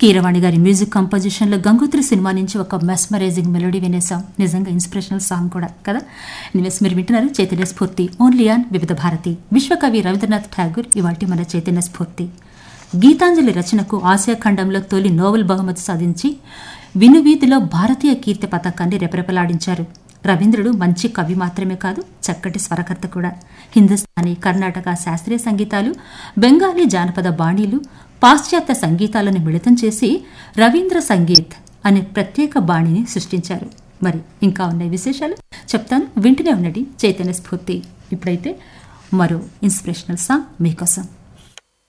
కీరవాణి గారి music కంపోజిషన్లో Gangotri cinema నుంచి ఒక మెస్మరైజింగ్ మెలోడీ వినేసాం నిజంగా ఇన్స్పిరేషనల్ సాంగ్ కూడా కదా ఎనివేస్ మీరు వింటున్నారు చైతన్య స్ఫూర్తి ఓన్లీ ఆన్ వివిధ భారతి విశ్వకవి రవీంద్రనాథ్ ఠాగూర్ ఇవాటి మన చైతన్య స్ఫూర్తి గీతాంజలి రచనకు ఆసియా ఖండంలో తొలి నోబెల్ బహుమతి సాధించి వినువీధిలో భారతీయ కీర్తి పతాకాన్ని రెపరెపలాడించారు రవీంద్రుడు మంచి కవి మాత్రమే కాదు చక్కటి స్వరకర్త కూడా హిందుస్థానీ కర్ణాటక శాస్త్రీయ సంగీతాలు బెంగాలీ జానపద బాణీలు పాశ్చాత్య సంగీతాలను మిళితం చేసి రవీంద్ర సంగీత్ అనే ప్రత్యేక బాణిని సృష్టించారు మరి ఇంకా ఉన్నాయి విశేషాలు చెప్తాను వింటూనే ఉండండి చైతన్య స్ఫూర్తి ఇప్పుడైతే మరో ఇన్స్పిరేషనల్ సాంగ్ మీకోసం